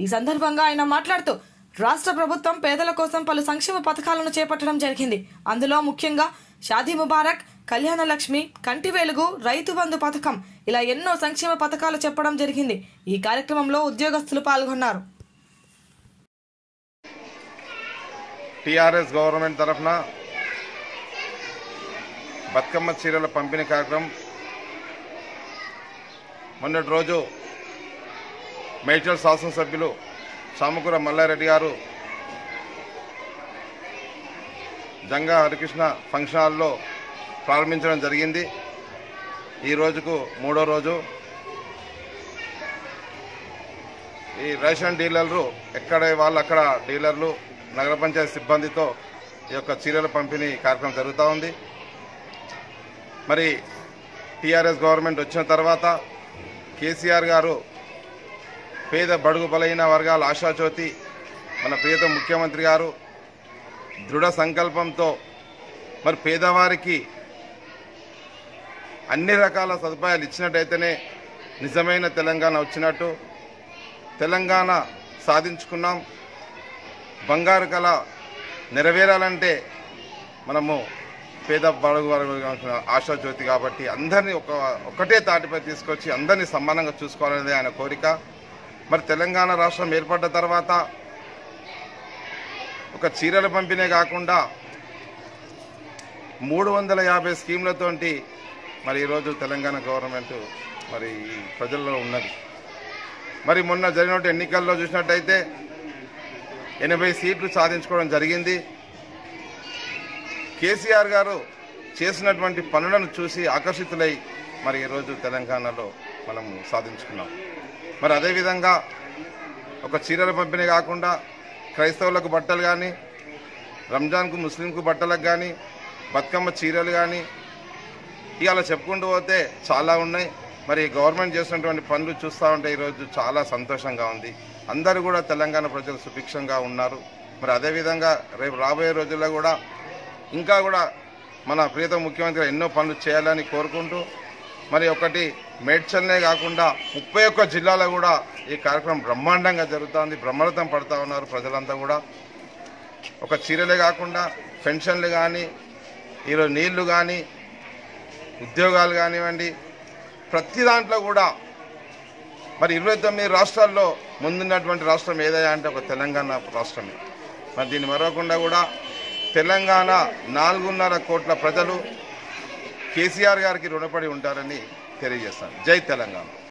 ఈ సందర్భంగా ఆయన మాట్లాడుతూ రాష్ట్ర ప్రభుత్వం పేదల కోసం పలు సంక్షేమ పథకాలను చేపట్టడం జరిగింది అందులో ముఖ్యంగా షాదీ ముబారక్ కళ్యాణ లక్ష్మి కంటి వెలుగు రైతు బంధు పథకం ఇలా ఎన్నో సంక్షేమ పథకాలు చెప్పడం జరిగింది ఈ కార్యక్రమంలో ఉద్యోగస్తులు పాల్గొన్నారు టీఆర్ఎస్ గవర్నమెంట్ తరఫున బతుకమ్మ చీరల పంపిణీ కార్యక్రమం మొన్నటి రోజు మేడ్చల్ శాసనసభ్యులు సామకూర మల్లారెడ్డి గారు జంగా హరికృష్ణ ఫంక్షన్ హాల్లో ప్రారంభించడం జరిగింది ఈ రోజుకు మూడో రోజు ఈ రేషన్ డీలర్లు ఎక్కడ వాళ్ళు అక్కడ డీలర్లు నగర పంచాయతీ సిబ్బందితో ఈ యొక్క చీరల పంపిణీ కార్యక్రమం జరుగుతూ ఉంది మరి టీఆర్ఎస్ గవర్నమెంట్ వచ్చిన తర్వాత కేసీఆర్ గారు పేద బడుగు బలైన వర్గాల ఆశాజ్యోతి మన ప్రియత ముఖ్యమంత్రి గారు దృఢ సంకల్పంతో మరి పేదవారికి అన్ని రకాల సదుపాయాలు ఇచ్చినట్టయితేనే నిజమైన తెలంగాణ వచ్చినట్టు తెలంగాణ సాధించుకున్నాం బంగారు కళ నెరవేరాలంటే మనము పేద బడుగు వర్గాల ఆశాజ్యోతి కాబట్టి అందరినీ ఒక ఒకటే తాటిపై తీసుకొచ్చి అందరినీ సమానంగా చూసుకోవాలనేది ఆయన కోరిక మరి తెలంగాణ రాష్ట్రం ఏర్పడ్డ తర్వాత ఒక చీరల పంపిణీ కాకుండా మూడు వందల యాభై స్కీమ్లతోటి మరి ఈరోజు తెలంగాణ గవర్నమెంట్ మరి ఈ ప్రజల్లో ఉన్నది మరి మొన్న జరిగినటువంటి ఎన్నికల్లో చూసినట్టయితే ఎనభై సీట్లు సాధించుకోవడం జరిగింది కేసీఆర్ గారు చేసినటువంటి పనులను చూసి ఆకర్షితులై మరి ఈరోజు తెలంగాణలో మనం సాధించుకున్నాం మరి అదేవిధంగా ఒక చీరల పంపిణీ కాకుండా క్రైస్తవులకు బట్టలు కానీ రంజాన్కు ముస్లింకు బట్టలకు కానీ బతుకమ్మ చీరలు కానీ ఇవాళ చెప్పుకుంటూ పోతే చాలా ఉన్నాయి మరి గవర్నమెంట్ చేసినటువంటి పనులు చూస్తూ ఉంటే ఈరోజు చాలా సంతోషంగా ఉంది అందరూ కూడా తెలంగాణ ప్రజలు సుభిక్షంగా ఉన్నారు మరి అదేవిధంగా రేపు రాబోయే రోజుల్లో కూడా ఇంకా కూడా మన ప్రియత ముఖ్యమంత్రి ఎన్నో పనులు చేయాలని కోరుకుంటూ మరి ఒకటి మేడ్చల్నే కాకుండా ముప్పై ఒక్క జిల్లాలో కూడా ఈ కార్యక్రమం బ్రహ్మాండంగా జరుగుతుంది బ్రహ్మరథం పడుతూ ఉన్నారు ప్రజలంతా కూడా ఒక చీరలే కాకుండా పెన్షన్లు కానీ ఈరోజు నీళ్లు కానీ ఉద్యోగాలు కానివ్వండి ప్రతి దాంట్లో కూడా మరి ఇరవై తొమ్మిది రాష్ట్రాల్లో ముందున్నటువంటి రాష్ట్రం ఏదైనా అంటే ఒక తెలంగాణ రాష్ట్రమే మరి దీన్ని మరవకుండా కూడా తెలంగాణ నాలుగున్నర కోట్ల ప్రజలు కేసీఆర్ గారికి రుణపడి ఉంటారని తెలియజేస్తాను జై తెలంగాణ